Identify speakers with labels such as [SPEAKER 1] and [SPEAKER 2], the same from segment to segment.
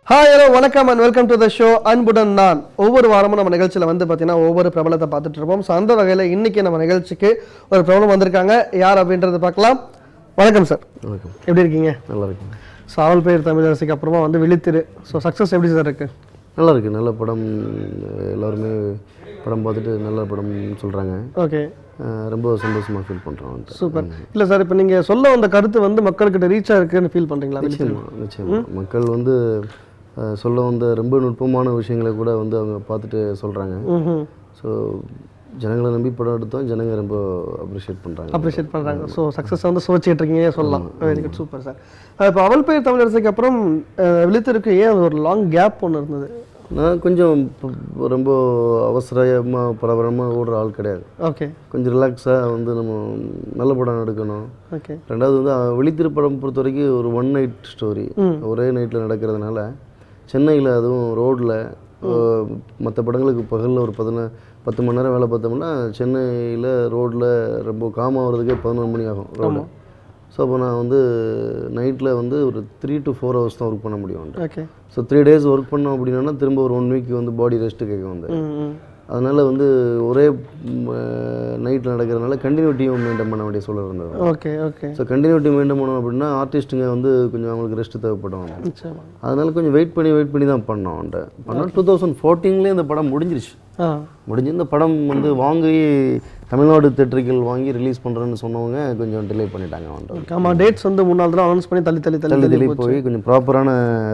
[SPEAKER 1] Hi hello வணக்கம் and welcome to the show அன்புடன் நான் ஒவ்வொரு வாரமும் நம்ம நிகழ்ச்சியில் வந்து பார்த்தீங்கன்னா ஒவ்வொரு பிரபலத்தை பார்த்துட்டு இருப்போம் ஸோ அந்த வகையில் இன்னைக்கு நம்ம நிகழ்ச்சிக்கு ஒரு பிரபலம் வந்திருக்காங்க யார் அப்படின்றத பார்க்கலாம் வணக்கம் சார்
[SPEAKER 2] வணக்கம்
[SPEAKER 1] எப்படி இருக்கீங்க
[SPEAKER 2] நல்லா இருக்கு
[SPEAKER 1] ஸோ அவள் பேர் தமிழரசிக்கு அப்புறமா வந்து விழித்திரு ஸோ சக்ஸஸ் எப்படி சார் இருக்கு
[SPEAKER 2] நல்லா இருக்கு நல்ல படம் எல்லாருமே படம் பார்த்துட்டு நல்ல படம் சொல்கிறாங்க
[SPEAKER 1] ஓகே
[SPEAKER 2] ரொம்ப சந்தோஷமாக ஃபீல் பண்ணுறோம் வந்துட்டு
[SPEAKER 1] சூப்பர் இல்லை சார் இப்போ நீங்கள் சொல்ல வந்த கருத்து வந்து மக்கள்கிட்ட ரீச் ஆயிருக்குன்னு ஃபீல் பண்ணுறீங்களா
[SPEAKER 2] நிச்சயமா நிச்சயமா மக்கள் வந்து அஹ், சொல்ல வந்த ரொம்ப நுட்பமான விஷயங்களை கூட வந்து அவங்க பார்த்துட்டு சொல்கிறாங்க
[SPEAKER 1] ம்
[SPEAKER 2] ஸோ ஜனங்களை நம்பி படம் எடுத்தோம் ஜனங்க ரொம்ப அப்ரிஷியேட் பண்ணுறாங்க
[SPEAKER 1] அப்ரிஷியேட் பண்ணுறாங்க ஸோ சக்ஸஸ் வந்து சுவச்சிட்டு இருக்கீங்க சொல்லலாம் வெரி குட் சூப்பர் சார் இப்போ அவள் பேர் தமிழரசிக்கு அப்புறம் அஹ், விழித்திருக்கு ஏன் ஒரு லாங் கேப் ஒன்று இருந்தது
[SPEAKER 2] நான் கொஞ்சம் ப- ரொம்ப அவசரமாக பரபரமாக ஓடுற ஆள் கிடையாது
[SPEAKER 1] ஓகே
[SPEAKER 2] கொஞ்சம் ரிலாக்ஸாக வந்து நம்ம நல்ல படம் எடுக்கணும்
[SPEAKER 1] ஓகே
[SPEAKER 2] ரெண்டாவது வந்து அஹ், விழித்திருப்படம் பொறுத்த வரைக்கும் ஒரு ஒன் நைட் ஸ்டோரி ஒரே நைட்டில் நடக்கிறதுனால சென்னையில் அதுவும் ரோட்டில் மற்ற படங்களுக்கு பகலில் ஒரு பதின பத்து மணி நேரம் வேலை பார்த்தோம்னா சென்னையில் ரோட்டில் ரொம்ப காம் ஆகிறதுக்கே பதினொரு மணி ஆகும் ரோடு ஸோ அப்போ நான் வந்து நைட்டில் வந்து ஒரு த்ரீ டு ஃபோர் ஹவர்ஸ் தான் ஒர்க் பண்ண முடியும்
[SPEAKER 1] okay
[SPEAKER 2] so three days work பண்ணோம் அப்படின்னா திரும்ப ஒரு ஒன் வீக் வந்து பாடி ரெஸ்ட்டு கேட்கும் வந்து
[SPEAKER 1] ம் ம்
[SPEAKER 2] அதனால் வந்து ஒரே நைட்டில் நடக்கிறதுனால கண்டினியூட்டியும் மெயின்டைன் பண்ண வேண்டிய சூழல் இருந்தது
[SPEAKER 1] okay okay
[SPEAKER 2] so continuity maintain பண்ணோம் அப்படின்னா ஆர்டிஸ்ட்டுங்க வந்து கொஞ்சம் அவங்களுக்கு ரெஸ்ட் தேவைப்படும்
[SPEAKER 1] நிச்சயமா
[SPEAKER 2] அதனால கொஞ்சம் வெயிட் பண்ணி வெயிட் பண்ணி தான் பண்ணோம் அவன்கிட்ட பண்ணால் டூ தௌசண்ட் ஃபோர்டீன்லேயே இந்த படம் முடிஞ்சிருச்சு
[SPEAKER 1] ஆ
[SPEAKER 2] முடிஞ்சு இந்த படம் வந்து வாங்கி தமிழ்நாடு தேட்டர்கள் வாங்கி ரிலீஸ் பண்ணுறேன்னு சொன்னவங்க கொஞ்சம் டிலே பண்ணிட்டாங்க அவன்கிட்ட
[SPEAKER 1] ஓகே ஆமாம் டேட்ஸ் வந்து மூணு நாள் தான் அனௌன்ஸ் பண்ணி தள்ளி தள்ளி தள்ளி
[SPEAKER 2] தள்ளி
[SPEAKER 1] தள்ளி
[SPEAKER 2] தள்ளி போய் கொஞ்சம் ப்ராப்பரான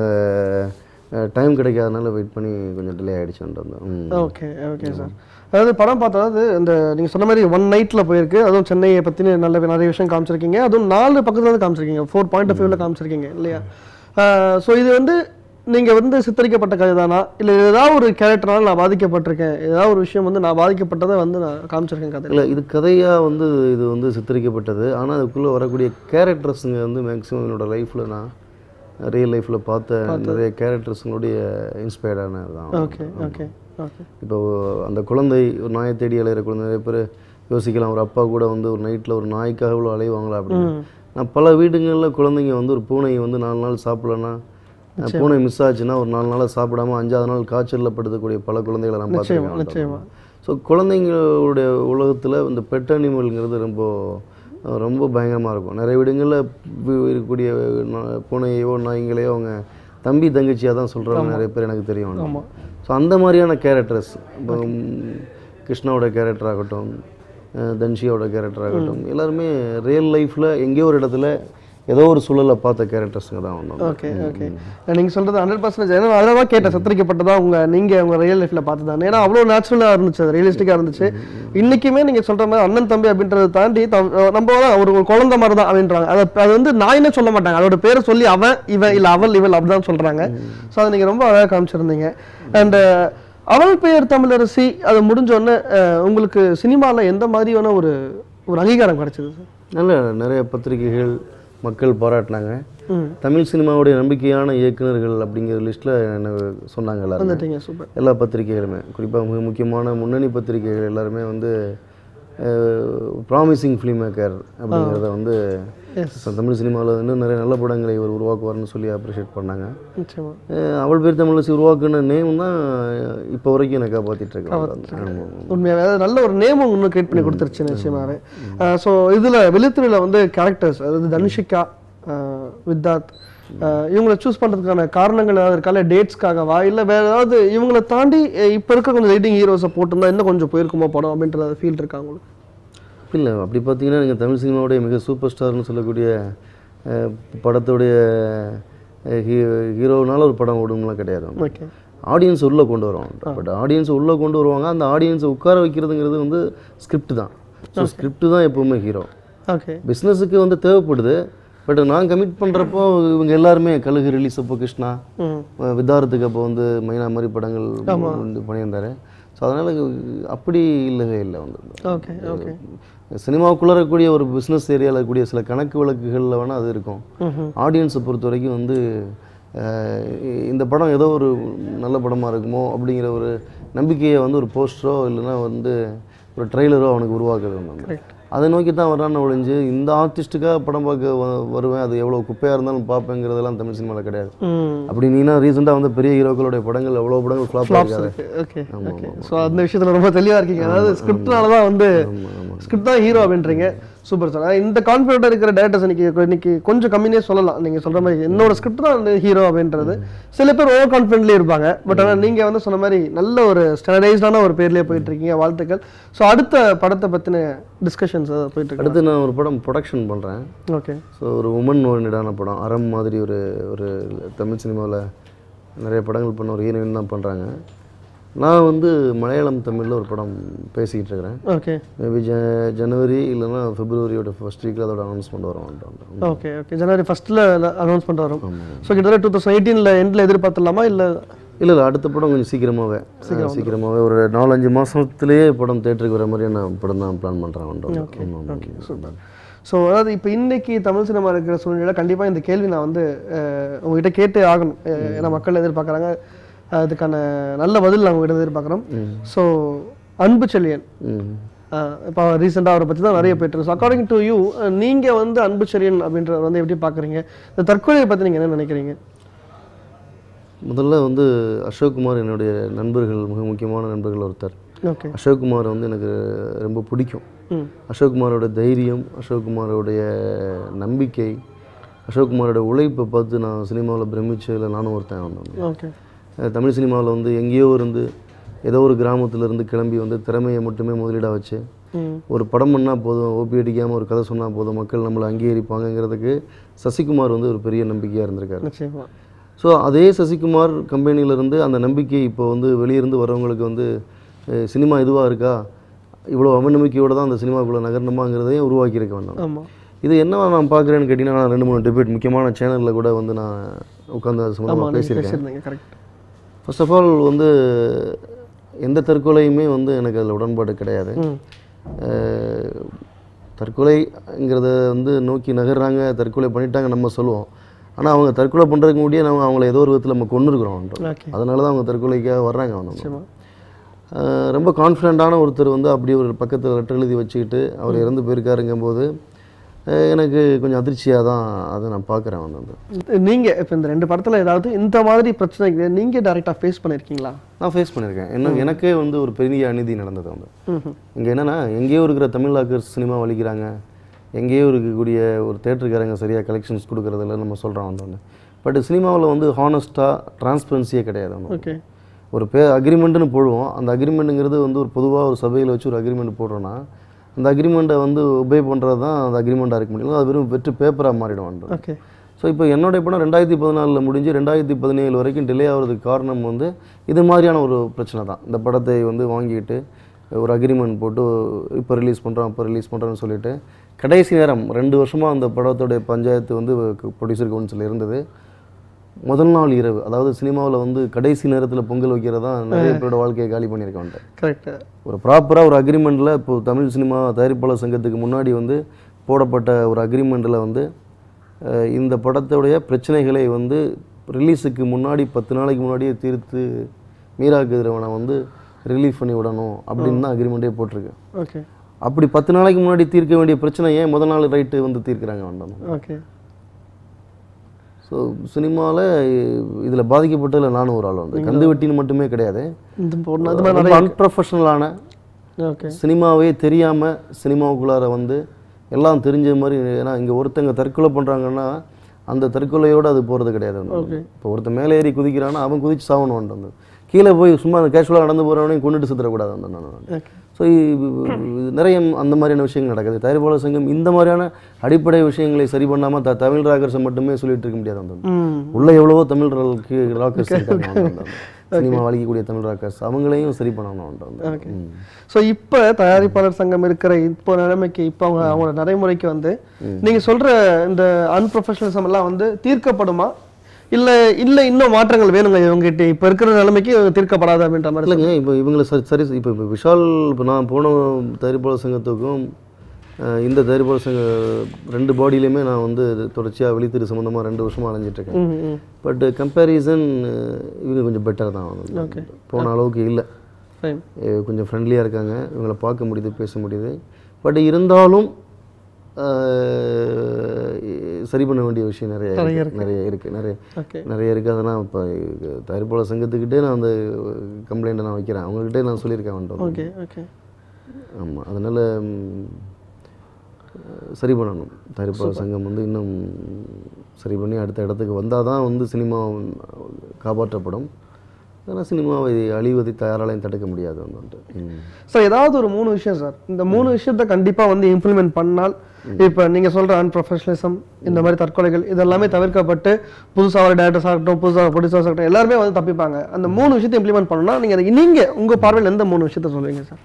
[SPEAKER 2] டைம் கிடைக்காதனால வெயிட் பண்ணி கொஞ்சம் டிலே ஆகிடுச்சுன்ட்டு வந்தோம் ம்.
[SPEAKER 1] ஓகே ஓகே சார் அதாவது படம் பார்த்தா அதாவது இந்த நீங்கள் சொன்ன மாதிரி ஒன் நைட்டில் போயிருக்கு அதுவும் சென்னையை பற்றின நல்ல நிறைய விஷயம் காமிச்சிருக்கீங்க அதுவும் நாலு பக்கத்துல இருந்து காமிச்சிருக்கீங்க ஃபோர் பாயிண்ட் ஆஃப் வியூவில் காமிச்சிருக்கீங்க இல்லையா ஸோ இது வந்து நீங்கள் வந்து சித்தரிக்கப்பட்ட கதை தானா இல்லை ஏதாவது ஒரு கேரக்டரால் நான் பாதிக்கப்பட்டிருக்கேன் ஏதாவது ஒரு விஷயம் வந்து நான் பாதிக்கப்பட்டதை வந்து நான் காமிச்சிருக்கேன் கதை
[SPEAKER 2] இல்லை இது கதையாக வந்து இது வந்து சித்தரிக்கப்பட்டது ஆனால் அதுக்குள்ளே வரக்கூடிய கேரக்டர்ஸுங்க வந்து மேக்ஸிமம் என்னோட லைஃப்பில் நான் ரியல் லைஃப்பில் பார்த்த நிறைய கேரக்டர்ஸுங்களுடைய இன்ஸ்பயர்டானது தான்
[SPEAKER 1] ஓகே ஓகே ஓகே
[SPEAKER 2] இப்போ அந்த குழந்தை ஒரு நாயை தேடி அலையிற குழந்தை நிறைய பேர் யோசிக்கலாம் ஒரு அப்பா கூட வந்து ஒரு நைட்டில் ஒரு நாய்க்காக இவ்வளோ அலைவாங்களா அப்படின்னு நான் பல வீடுங்களில் குழந்தைங்க வந்து ஒரு பூனை வந்து நாலு நாள் சாப்பிடலன்னா பூனை மிஸ் ஆச்சுன்னா ஒரு நாலு நாளாக சாப்பிடாம அஞ்சாவது நாள் காய்ச்சலில் படுத்தக்கூடிய பல குழந்தைகளை நான்
[SPEAKER 1] நிச்சயமா
[SPEAKER 2] பார்த்துருக்கேன்
[SPEAKER 1] நிச்சயமா
[SPEAKER 2] ஸோ குழந்தைங்களுடைய உலகத்தில் இந்த பெட் அனிமல்ங்கிறது ரொம்ப அஹ், ரொம்ப பயங்கரமாக இருக்கும் நிறைய வீடுங்களில் வி- இருக்கக்கூடிய நா- பூனையோ நாய்ங்களையோ அவங்க தம்பி தங்கச்சியாக தான் சொல்கிறாங்க நிறைய பேர் எனக்கு தெரியும்
[SPEAKER 1] ஆமாம்
[SPEAKER 2] ஸோ அந்த மாதிரியான கேரக்டர்ஸ் இப்போ ம், கிருஷ்ணாவோட கேரக்டர் ஆகட்டும் அஹ், தன்ஷியோட கேரக்டர் ஆகட்டும் எல்லாருமே ரியல் லைஃப்பில் எங்கேயோ ஒரு இடத்துல ஏதோ ஒரு சூழலை பார்த்த கேரக்டர்ஸுங்க தான் ஒன்று
[SPEAKER 1] ஓகே ஓகே நீங்கள் சொல்கிறது ஹண்ட்ரட் பர்சன்டேஜ் ஏன்னா அதில் தான் கேட்டேன் சித்தரிக்கப்பட்டதா உங்கள் நீங்கள் உங்கள் ரியல் லைஃப்பில் பார்த்து தான் ஏன்னா அவ்வளோ நேச்சுரலாக இருந்துச்சு அது ரியலிஸ்டிக்காக இருந்துச்சு இன்றைக்குமே நீங்கள் சொல்கிற மாதிரி அண்ணன் தம்பி அப்படின்றத தாண்டி தம்- நம்ம தான் ஒரு ஒரு குழந்தை மாதிரி தான் அப்படின்றாங்க அதை அது வந்து நாயினே சொல்ல மாட்டாங்க அதோட பேரை சொல்லி அவன் இவன் இல்லை அவள் இவள் அப்படி தான் சொல்கிறாங்க ஸோ அதை நீங்கள் ரொம்ப அழகாக காமிச்சிருந்தீங்க அண்ட் அவள் பெயர் தமிழரசி அது முடிஞ்ச உடனே அஹ், உங்களுக்கு சினிமாவில் எந்த மாதிரியான ஒரு ஒரு அங்கீகாரம் கிடைச்சது சார்
[SPEAKER 2] நல்ல நிறைய பத்திரிகைகள் மக்கள் பாராட்டினாங்க
[SPEAKER 1] ம்
[SPEAKER 2] தமிழ் சினிமாவுடைய நம்பிக்கையான இயக்குனர்கள் அப்படிங்கிற லிஸ்ட்டில் என்ன சொன்னாங்க எல்லாரும்
[SPEAKER 1] வந்துட்டீங்க சூப்பர்
[SPEAKER 2] எல்லா பத்திரிகைகளுமே குறிப்பாக மிக முக்கியமான முன்னணி பத்திரிகைகள் எல்லாருமே வந்து ப்ராமிசிங் ஃபிலிம் மேக்கர் அப்படிங்கிறத வந்து
[SPEAKER 1] Yes.
[SPEAKER 2] so தமிழ் சினிமாவில் இன்னும் நிறைய நல்ல படங்களை இவர் உருவாக்குவார்னு சொல்லி அப்ரிஷியேட் பண்ணாங்க
[SPEAKER 1] நிச்சயமா
[SPEAKER 2] அஹ் அவள் பேர் தமிழரசி உருவாக்குன நேம் தான் இப்போ வரைக்கும் எனக்கு காப்பாற்றிட்டு இருக்கேன் ஆமாம்
[SPEAKER 1] உண்மையாகவே அதாவது நல்ல ஒரு நேமும் இன்னும் கிரியேட் பண்ணி கொடுத்துருச்சு நிச்சயமாகவே ஸோ இதில் வெளித்திரையில் வந்து கேரக்டர்ஸ் அதாவது தனுஷிகா அஹ் வித்தார்த் அஹ் இவங்களை சூஸ் பண்ணுறதுக்கான காரணங்கள் ஏதாவது இருக்கா இல்லை டேட்ஸ்க்காகவா இல்லை வேறு ஏதாவது இவங்களை தாண்டி அஹ் இப்போ இருக்க கொஞ்சம் ரைட்டிங் ஹீரோஸை போட்டிருந்தா இன்னும் கொஞ்சம் போயிருக்குமோ படம் அப்படின்ற ஃபீல் இருக்கா உங்களுக்கு
[SPEAKER 2] இல்லை அப்படி பார்த்தீங்கன்னா நீங்கள் தமிழ் சினிமாவுடைய மிக சூப்பர் ஸ்டார்னு சொல்லக்கூடிய அஹ், படத்துடைய அஹ், ஹீ ஹீரோனால ஒரு படம் ஓடும்லாம் கிடையாது
[SPEAKER 1] ஓகே
[SPEAKER 2] ஆடியன்ஸ் உள்ளே கொண்டு வருவாங்க பட் ஆடியன்ஸ் உள்ளே கொண்டு வருவாங்க அந்த ஆடியன்ஸை உட்கார வைக்கிறதுங்கிறது வந்து ஸ்கிரிப்ட் தான் ஸோ ஸ்கிரிப்ட் தான் எப்போவுமே ஹீரோ
[SPEAKER 1] ஓகே
[SPEAKER 2] பிஸ்னஸுக்கு வந்து தேவைப்படுது பட் நான் கமிட் பண்ணுறப்போ இவங்க எல்லாருமே கழுகு ரிலீஸ் அப்போ கிருஷ்ணா
[SPEAKER 1] ம்
[SPEAKER 2] அஹ் விதாரத்துக்கு அப்போ வந்து மைனா மாதிரி படங்கள் வந்து பண்ணியிருந்தாரு ஸோ அதனால் அப்படி இல்லவே இல்லை வந்து
[SPEAKER 1] ஓகே ஓகே
[SPEAKER 2] சினிமாவுக்குள்ளே இருக்கக்கூடிய ஒரு பிஸ்னஸ் ஏரியாவில் இருக்கக்கூடிய சில கணக்கு வழக்குகளில் வேணால் அது இருக்கும்
[SPEAKER 1] ம்
[SPEAKER 2] ஆடியன்ஸை பொறுத்த வரைக்கும் வந்து அஹ், இந்த படம் ஏதோ ஒரு நல்ல படமாக இருக்குமோ அப்படிங்கிற ஒரு நம்பிக்கையை வந்து ஒரு போஸ்டரோ இல்லைன்னா வந்து ஒரு ட்ரெய்லரோ அவனுக்கு உருவாக்குறது வந்து
[SPEAKER 1] கரெக்ட்
[SPEAKER 2] அதை நோக்கி தான் வரான்னு ஒழிஞ்சு இந்த ஆர்டிஸ்ட்டுக்காக படம் பார்க்க வ- வருவேன் அது எவ்வளோ குப்பையாக இருந்தாலும் பார்ப்பேங்கிறதெல்லாம் தமிழ் சினிமாவில் கிடையாது
[SPEAKER 1] ம்
[SPEAKER 2] அப்படி நீனா ரீசெண்டாக வந்து பெரிய ஹீரோக்களுடைய படங்கள் எவ்வளோ படங்கள் ஃப்ளாப்
[SPEAKER 1] ஃப்ளாப்ஸ்
[SPEAKER 2] ஆகாது
[SPEAKER 1] இருக்கு ஓகே ஓகே ஸோ அந்த விஷயத்துல ரொம்ப தெளிவா இருக்கீங்க அதாவது ஸ்கிரிப்ட்னால தான் வந்து ஸ்கிரிப்ட் தான் ஹீரோ அப்படின்றீங்க சூப்பர் சார் இந்த கான்ஃபிடென்ட்டாக இருக்கிற டேரக்டர்ஸ் இன்னைக்கு இன்னைக்கு கொஞ்சம் கம்மினே சொல்லலாம் நீங்க சொல்ற மாதிரி என்னோட ஸ்கிரிப்ட் தான் வந்து ஹீரோ அப்படின்றது சில பேர் ஓவர் கான்ஃபிடென்ட்லேயே இருப்பாங்க பட் ஆனால் நீங்க வந்து சொன்ன மாதிரி நல்ல ஒரு ஸ்டாண்டர்டைஸ்டான ஒரு பேர்லயே போயிட்டு இருக்கீங்க வாழ்த்துக்கள் ஸோ அடுத்த படத்தை பத்தின டிஸ்கஷன்ஸ் போயிட்டு இருக்கு
[SPEAKER 2] அடுத்து நான் ஒரு படம் ப்ரொடக்ஷன் பண்ணுறேன்
[SPEAKER 1] ஓகே
[SPEAKER 2] ஸோ ஒரு உமன் ஓரியன்டான படம் அறம் மாதிரி ஒரு ஒரு தமிழ் சினிமாவில் நிறைய படங்கள் பண்ண ஒரு ஹீரோயின் தான் பண்ணுறாங்க நான் வந்து மலையாளம் தமிழில் ஒரு படம் பேசிக்கிட்டு இருக்கிறேன்
[SPEAKER 1] ஓகே
[SPEAKER 2] மேபி ஜ ஜனவரி இல்லைன்னா பிப்ரவரியோட ஃபர்ஸ்ட் வீக்கில் அதோட அனௌன்ஸ்மெண்ட் வரும்
[SPEAKER 1] ஓகே ஓகே ஜனவரி ஃபர்ஸ்ட்ல அனௌன்ஸ்மெண்ட் வரும் ஸோ கிட்டத்தட்ட டூ தௌசண்ட் எயிட்டீனில் எண்டில் எதிர்பார்த்துலாமா இல்லை
[SPEAKER 2] இல்லை இல்லை அடுத்த படம் கொஞ்சம் சீக்கிரமாகவே சீக்கிரமாகவே ஒரு நாலஞ்சு மாதத்துலேயே படம் தேட்டருக்கு வர மாதிரி நான் படம் தான் பிளான் பண்ணுறேன்
[SPEAKER 1] ஓகே சூப்பர் ஸோ அதாவது இப்போ இன்னைக்கு தமிழ் சினிமா இருக்கிற சூழ்நிலை கண்டிப்பாக இந்த கேள்வி நான் வந்து அஹ், உங்ககிட்ட கேட்டே ஆகணும் அஹ், ஏன்னா மக்கள் எதிர்பார்க்குறாங்க அதுக்கான நல்ல பதில் நாங்கள் உங்ககிட்ட எதிர்பார்க்குறோம் ஸோ அன்பு செல்லியன்
[SPEAKER 2] ம்
[SPEAKER 1] இப்போ ரீசெண்டாக அவரை பற்றி தான் நிறைய போயிட்டு ஸோ அக்கார்டிங் டு யூ நீங்கள் வந்து அன்பு செல்லியன் அப்படின்றத வந்து எப்படி பார்க்குறீங்க இந்த தற்கொலையை பற்றி நீங்கள் என்ன நினைக்கிறீங்க
[SPEAKER 2] முதல்ல வந்து அசோக்குமார் என்னுடைய நண்பர்கள் மிக முக்கியமான நண்பர்கள் ஒருத்தர்
[SPEAKER 1] ஓகே
[SPEAKER 2] அசோக்குமார் வந்து எனக்கு ரொம்ப பிடிக்கும்
[SPEAKER 1] ம்
[SPEAKER 2] அசோக்குமாரோட தைரியம் அசோக்குமாரோடைய நம்பிக்கை அசோக்குமாரோட உழைப்பை பார்த்து நான் சினிமாவில் பிரமிச்சதில் நானும் ஒருத்தன் வந்தேன்
[SPEAKER 1] ஓகே
[SPEAKER 2] அஹ் தமிழ் சினிமாவில் வந்து எங்கேயோ இருந்து ஏதோ ஒரு கிராமத்துல இருந்து கிளம்பி வந்து திறமையை மட்டுமே முதலீடாக வச்சு
[SPEAKER 1] ம்
[SPEAKER 2] ஒரு படம் பண்ணால் போதும் ஓபி அடிக்காமல் ஒரு கதை சொன்னால் போதும் மக்கள் நம்மளை அங்கீகரிப்பாங்கங்கிறதுக்கு சசிகுமார் வந்து ஒரு பெரிய நம்பிக்கையாக இருந்திருக்காரு
[SPEAKER 1] நிச்சயமா
[SPEAKER 2] ஸோ அதே சசிகுமார் கம்பெனியிலேருந்து அந்த நம்பிக்கை இப்போ வந்து வெளியிருந்து வரவங்களுக்கு வந்து அஹ், சினிமா இதுவாக இருக்கா இவ்வளோ அவநம்பிக்கையோடு தான் அந்த சினிமாக்குள்ளே நகரணுமாங்கிறதையும் உருவாக்கியிருக்க வேண்டாம்
[SPEAKER 1] ஆமாம்
[SPEAKER 2] இது என்ன நான் பார்க்குறேன்னு கேட்டிங்கன்னா நான் ரெண்டு மூணு டிபேட் முக்கியமான சேனலில் கூட வந்து நான் உட்காந்து அது சம்மந்தமாக
[SPEAKER 1] ஆமாம்
[SPEAKER 2] பேசியிருக்கேன்
[SPEAKER 1] பேசியிருந்தீங்க கரெக்ட்
[SPEAKER 2] ஃபர்ஸ்ட் ஆஃப் ஆல் வந்து எந்த தற்கொலையுமே வந்து எனக்கு அதில் உடன்பாடு கிடையாது
[SPEAKER 1] ம்
[SPEAKER 2] அஹ், தற்கொலைங்கிறத வந்து நோக்கி நகர்றாங்க தற்கொலை பண்ணிட்டாங்க நம்ம சொல்லுவோம் ஆனால் அவங்க தற்கொலை பண்ணுறதுக்கு முடிய நம்ம அவங்கள ஏதோ ஒரு விதத்தில் நம்ம கொண்டு இருக்கிறோம்
[SPEAKER 1] ஓகே
[SPEAKER 2] அதனால தான் அவங்க தற்கொலைக்காக வர்றாங்க அவங்க
[SPEAKER 1] நிச்சயமா
[SPEAKER 2] அஹ், ரொம்ப கான்ஃபிடண்ட்டான ஒருத்தர் வந்து அப்படி ஒரு பக்கத்தில் லெட்டர் எழுதி வச்சுக்கிட்டு அவர் இறந்து போயிருக்காருங்கும்போது அஹ், எனக்கு கொஞ்சம் அதிர்ச்சியாக தான் அதை நான் பார்க்குறேன் வந்து
[SPEAKER 1] நீங்க இப்போ இந்த ரெண்டு படத்துல ஏதாவது இந்த மாதிரி பிரச்சனைக்கு நீங்க டைரக்டா ஃபேஸ் பண்ணிருக்கீங்களா
[SPEAKER 2] நான் ஃபேஸ் பண்ணியிருக்கேன் என்ன எனக்கே வந்து ஒரு பெரிய அநீதி நடந்தது வந்து
[SPEAKER 1] ம்ஹும்.
[SPEAKER 2] இங்கே என்னென்னா எங்கேயோ இருக்கிற தமிழ் ஆக்கர்ஸ் சினிமா வலிக்கிறாங்க எங்கேயோ இருக்கக்கூடிய ஒரு தேட்டருக்காரங்க சரியாக கலெக்ஷன்ஸ் கொடுக்குறதில்ல நம்ம சொல்கிறோம் வந்து பட் சினிமாவில் வந்து ஹானஸ்ட்டாக டிரான்ஸ்பரன்சியே கிடையாது ஒண்ணு.
[SPEAKER 1] ஓகே
[SPEAKER 2] ஒரு பே அக்ரிமெண்ட்டுன்னு போடுவோம் அந்த அக்ரிமெண்ட்டுங்கிறது வந்து ஒரு பொதுவாக ஒரு சபையில் வச்சு ஒரு அக்ரிமெண்ட் போடுறோன்னா அந்த அக்ரிமெண்ட்டை வந்து ஒபே பண்ணுறது தான் அந்த அக்ரிமெண்ட்டாக இருக்க முடியும் அது வெறும் வெற்று பேப்பராக மாறிடும் வந்து
[SPEAKER 1] ஓகே
[SPEAKER 2] ஸோ இப்போ என்னுடைய படம் ரெண்டாயிரத்தி பதினாலில் முடிஞ்சு ரெண்டாயிரத்தி பதினேழு வரைக்கும் டிலே ஆகிறதுக்கு காரணம் வந்து இது மாதிரியான ஒரு பிரச்சனை தான் இந்த படத்தை வந்து வாங்கிட்டு ஒரு அக்ரிமெண்ட் போட்டு இப்போ ரிலீஸ் பண்ணுறோம் அப்போ ரிலீஸ் பண்ணுறோன்னு சொல்லிட்டு கடைசி நேரம் ரெண்டு வருஷமாக அந்த படத்தோடைய பஞ்சாயத்து வந்து ப்ரொடியூசர் கவுன்சில் இருந்தது முதல் நாள் இரவு அதாவது சினிமாவில் வந்து கடைசி நேரத்தில் பொங்கல் வைக்கிறது தான் நிறைய பேரோட வாழ்க்கையை காலி பண்ணியிருக்கேன்
[SPEAKER 1] கரெக்ட்
[SPEAKER 2] ஒரு ப்ராப்பராக ஒரு அக்ரிமெண்ட்டில் இப்போ தமிழ் சினிமா தயாரிப்பாளர் சங்கத்துக்கு முன்னாடி வந்து போடப்பட்ட ஒரு அக்ரிமெண்ட்டில் வந்து அஹ், இந்த படத்துடைய பிரச்சனைகளை வந்து ரிலீஸுக்கு முன்னாடி பத்து நாளைக்கு முன்னாடியே தீர்த்து மீரா கதிரவனை வந்து ரிலீஃப் பண்ணி விடணும் அப்படின்னு தான் அக்ரிமெண்ட்டே போட்டிருக்கு
[SPEAKER 1] ஓகே
[SPEAKER 2] அப்படி பத்து நாளைக்கு முன்னாடி தீர்க்க வேண்டிய பிரச்சனை ஏன் முதல் நாள் ரைட்டு வந்து தீர்க்கிறாங்க வேண்டாம்
[SPEAKER 1] ஓகே
[SPEAKER 2] ஸோ சினிமாவில் இதில் பாதிக்கப்பட்டதில் நானும் ஒரு ஆள் வந்து கந்து வெட்டின்னு மட்டுமே கிடையாது
[SPEAKER 1] இந்த பொண்ணு அது மாதிரி
[SPEAKER 2] ரொம்ப அன்ப்ரொஃபஷனலான
[SPEAKER 1] ஓகே
[SPEAKER 2] சினிமாவே தெரியாமல் சினிமாவுக்குள்ளார வந்து எல்லாம் தெரிஞ்ச மாதிரி ஏன்னா இங்கே ஒருத்தங்க தற்கொலை பண்ணுறாங்கன்னா அந்த தற்கொலையோடு அது போகிறது கிடையாது
[SPEAKER 1] Okay.
[SPEAKER 2] இப்போ ஒருத்தன் மேலே ஏறி குதிக்கிறான்னா அவன் குதிச்சு சாவணும் வந்து கீழே போய் சும்மா அந்த கேஷுவலாக நடந்து போகிறவனையும் கொண்டுட்டு சுத்தரக்கூடாது அந்த நான்
[SPEAKER 1] ஓகே
[SPEAKER 2] ஸோ நிறைய அந்த மாதிரியான விஷயங்கள் நடக்குது தயாரிப்பாளர் சங்கம் இந்த மாதிரியான அடிப்படை விஷயங்களை சரி பண்ணாமல் த தமிழ் ராக்கர்ஸை மட்டுமே சொல்லிட்டு இருக்க முடியாது அந்த
[SPEAKER 1] ம்
[SPEAKER 2] உள்ள எவ்வளவோ தமிழ் ராக்கு ராக்கர்ஸ் இருக்காங்க அந்த- அந்த சினிமா வலிக்கக்கூடிய தமிழ் ராக்கர்ஸ் அவங்களையும் சரி பண்ணணும் அந்த-
[SPEAKER 1] ஓகே
[SPEAKER 2] ம்.
[SPEAKER 1] ஸோ இப்போ தயாரிப்பாளர் சங்கம் இருக்கிற இப்போ நிலைமைக்கு இப்போ அவங்க அவங்களோட நடைமுறைக்கு வந்து நீங்க சொல்ற இந்த அன்ப்ரொஃபஷனலிசம் எல்லாம் வந்து தீர்க்கப்படுமா இல்ல இல்ல இன்னும் மாற்றங்கள் வேணுங்க இவங்ககிட்ட இப்போ இருக்கிற நிலைமைக்கு தீர்க்கப்படாது அப்படின்ற மாதிரி
[SPEAKER 2] இல்லைங்க இப்போ இவங்களை சரி சரி இப்போ இப்போ விஷால் இப்போ நான் போன தயாரிப்பாளர் சங்கத்துக்கும் அஹ், இந்த தயாரிப்பாளர் சங்க ரெண்டு பாடியிலையுமே நான் வந்து தொடர்ச்சியாக வெளித்திரு சம்மந்தமாக ரெண்டு வருஷமாக அலைஞ்சிட்ருக்கேன்
[SPEAKER 1] ம் ம்
[SPEAKER 2] பட் கம்பேரிசன் இவங்க கொஞ்சம் பெட்டர் தான் வந்து.
[SPEAKER 1] Okay.
[SPEAKER 2] போன அளவுக்கு இல்லை
[SPEAKER 1] ஃபைன்
[SPEAKER 2] அஹ் கொஞ்சம் ஃப்ரெண்ட்லியாக இருக்காங்க இவங்களை பார்க்க முடியுது பேச முடியுது பட் இருந்தாலும் அஹ், சரி பண்ண வேண்டிய விஷயம் நிறைய
[SPEAKER 1] நிறைய
[SPEAKER 2] இருக்கு. நிறைய இருக்குது நிறைய
[SPEAKER 1] ஓகே
[SPEAKER 2] நிறைய இருக்குது அதெல்லாம் இப்போ தயாரிப்பாளர் சங்கத்துக்கிட்டே நான் அந்த கம்ப்ளைண்ட்டை நான் வைக்கிறேன் அவங்கக்கிட்டே நான் சொல்லியிருக்கேன் வந்துட்டு
[SPEAKER 1] ஓகே ஓகே
[SPEAKER 2] ஆமாம் அதனால் சரி பண்ணணும் தயாரிப்பாளர் சங்கம் வந்து இன்னும் சரி பண்ணி அடுத்த இடத்துக்கு வந்தால் தான் வந்து சினிமா காப்பாற்றப்படும் அதனால் சினிமாவை அழிவதை தயாராலையும் தடுக்க முடியாது வந்துட்டு ம்.
[SPEAKER 1] சார் ஏதாவது ஒரு மூணு விஷயம் சார் இந்த மூணு விஷயத்த கண்டிப்பா வந்து இம்ப்ளிமெண்ட் பண்ணால் இப்போ நீங்க சொல்ற அன்ப்ரொஃபஷனலிசம் இந்த மாதிரி தற்கொலைகள் இதெல்லாமே தவிர்க்கப்பட்டு புதுசாக வர டேரக்டர்ஸாக இருக்கட்டும் புதுசாக ப்ரொடியூசர்ஸ் இருக்கட்டும் எல்லாருமே வந்து தப்பிப்பாங்க அந்த மூணு விஷயத்தை இம்ப்ளிமெண்ட் பண்ணணும்னா நீங்க அதுக்கு நீங்க உங்க பார்வையில் எந்த மூணு விஷயத்த சொல்றீங்க சார்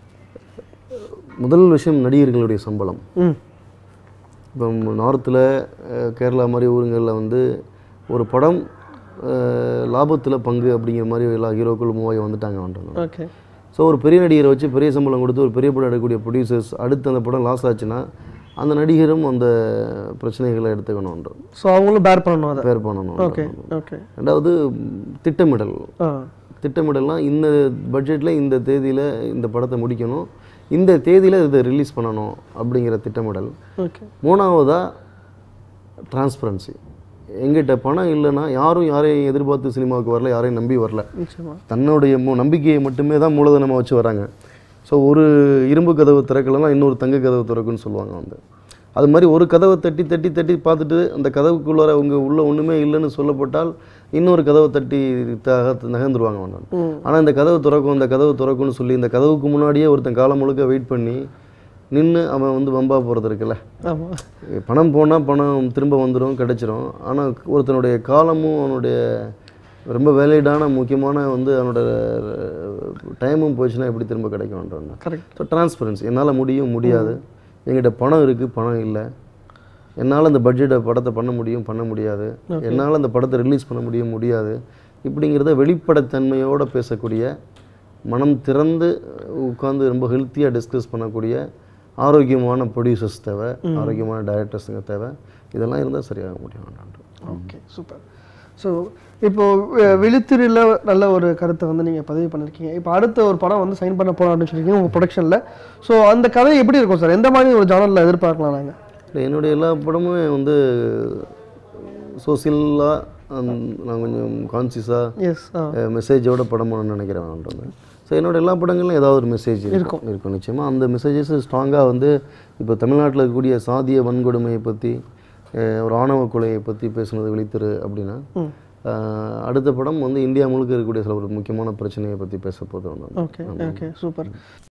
[SPEAKER 2] முதல் விஷயம் நடிகர்களுடைய சம்பளம்
[SPEAKER 1] ம்
[SPEAKER 2] இப்போ நார்த்தில் கேரளா மாதிரி ஊருங்களில் வந்து ஒரு படம் லாபத்தில் பங்கு அப்படிங்கிற மாதிரி எல்லா ஹீரோக்களும் மூவாகி வந்துட்டாங்க வந்துட்டாங்க
[SPEAKER 1] ஓகே
[SPEAKER 2] ஸோ ஒரு பெரிய நடிகரை வச்சு பெரிய சம்பளம் கொடுத்து ஒரு பெரிய படம் எடுக்கக்கூடிய ப்ரொடியூசர்ஸ் அடுத்து அந்த படம் லாஸ் ஆச்சுன்னா அந்த நடிகரும் அந்த பிரச்சனைகளை எடுத்துக்கணுன்ற
[SPEAKER 1] ஸோ அவங்களும் பேர் பண்ணணும் அதை
[SPEAKER 2] பேர் பண்ணணும்
[SPEAKER 1] ஓகே ஓகே
[SPEAKER 2] ரெண்டாவது ம், திட்டமிடல்
[SPEAKER 1] ஆ
[SPEAKER 2] திட்டமிடல்னா இந்த பட்ஜெட்டில் இந்த தேதியில் இந்த படத்தை முடிக்கணும் இந்த தேதியில் இதை ரிலீஸ் பண்ணணும் அப்படிங்கிற திட்டமிடல்
[SPEAKER 1] ஓகே
[SPEAKER 2] மூணாவதாக டிரான்ஸ்பரன்சி எங்கிட்ட பணம் இல்லைன்னா யாரும் யாரையும் எதிர்பார்த்து சினிமாவுக்கு வரல யாரையும் நம்பி வரல
[SPEAKER 1] நிச்சயமா
[SPEAKER 2] தன்னுடைய மு- நம்பிக்கையை மட்டுமே தான் மூலதனமாக வச்சு வராங்க ஸோ ஒரு இரும்பு கதவு திறக்கலைன்னா இன்னொரு தங்க கதவு திறக்குன்னு சொல்லுவாங்க வந்து அது மாதிரி ஒரு கதவை தட்டி தட்டி தட்டி பார்த்துட்டு அந்த கதவுக்குள்ளார அவங்க உள்ள ஒன்றுமே இல்லைன்னு சொல்லப்பட்டால் இன்னொரு கதவை தட்டி தக நகர்ந்துருவாங்க வேண்டாம்
[SPEAKER 1] ம்
[SPEAKER 2] ஆனால் இந்த கதவு திறக்கும் இந்த கதவு திறக்கும்னு சொல்லி இந்த கதவுக்கு முன்னாடியே ஒருத்தன் காலம் முழுக்க வெயிட் பண்ணி நின்று அவன் வந்து வம்பா போகிறது இருக்குல்ல
[SPEAKER 1] ஆமா
[SPEAKER 2] பணம் போனால் பணம் திரும்ப வந்துடும் கிடைச்சிரும் ஆனால் ஒருத்தனுடைய காலமும் அவனுடைய ரொம்ப வேலிடான முக்கியமான வந்து அவனோட டைமும் போச்சுன்னா எப்படி திரும்ப கிடைக்கும்ன்றான்
[SPEAKER 1] கரெக்ட்
[SPEAKER 2] ஸோ டிரான்ஸ்பரன்சி என்னால் முடியும் முடியாது என்கிட்ட பணம் இருக்குது பணம் இல்லை என்னால் அந்த பட்ஜெட்டை படத்தை பண்ண முடியும் பண்ண முடியாது என்னால் அந்த படத்தை ரிலீஸ் பண்ண முடியும் முடியாது இப்படிங்கிறத வெளிப்படைத்தன்மையோடு பேசக்கூடிய மனம் திறந்து உட்காந்து ரொம்ப ஹெல்த்தியாக டிஸ்கஸ் பண்ணக்கூடிய ஆரோக்கியமான ப்ரொடியூசர்ஸ் தேவை ஆரோக்கியமான டைரக்டர்ஸுங்க தேவை இதெல்லாம் இருந்தால் சரியாக முடியும்
[SPEAKER 1] ஓகே சூப்பர் ஸோ இப்போ அஹ், விழித்திரையில் நல்ல ஒரு கருத்தை வந்து நீங்கள் பதிவு பண்ணியிருக்கீங்க இப்போ அடுத்த ஒரு படம் வந்து சைன் பண்ண போகிறோம் அப்படின்னு சொல்லியிருக்கீங்க உங்கள் ப்ரொடக்ஷனில் ஸோ அந்த கதை எப்படி இருக்கும் சார் எந்த மாதிரி ஒரு ஜானரில் எதிர்பார்க்கலாம் நாங்கள்
[SPEAKER 2] இல்லை என்னுடைய எல்லா படமுமே வந்து சோசியலாக நான் கொஞ்சம் கான்சியஸாக
[SPEAKER 1] எஸ் ஆ
[SPEAKER 2] மெசேஜோட படம் பண்ணணும்னு நினைக்கிறேன் நான் வந்து ஸோ என்னோட எல்லா படங்களும் ஏதாவது ஒரு மெசேஜ் இருக்கும் இருக்கும் நிச்சயமாக அந்த மெசேஜஸ் ஸ்ட்ராங்காக வந்து இப்போ தமிழ்நாட்டில் இருக்கக்கூடிய சாதிய வன்கொடுமையை பற்றி ஒரு ஆணவ கொலையை பற்றி பேசுனது விழித்திரு அப்படின்னா
[SPEAKER 1] ம்
[SPEAKER 2] அஹ், அடுத்த படம் வந்து இந்தியா முழுக்க இருக்கக்கூடிய சில ஒரு முக்கியமான பிரச்சனையை பற்றி பேச போது ஒன்று
[SPEAKER 1] ஓகே ஓகே சூப்பர்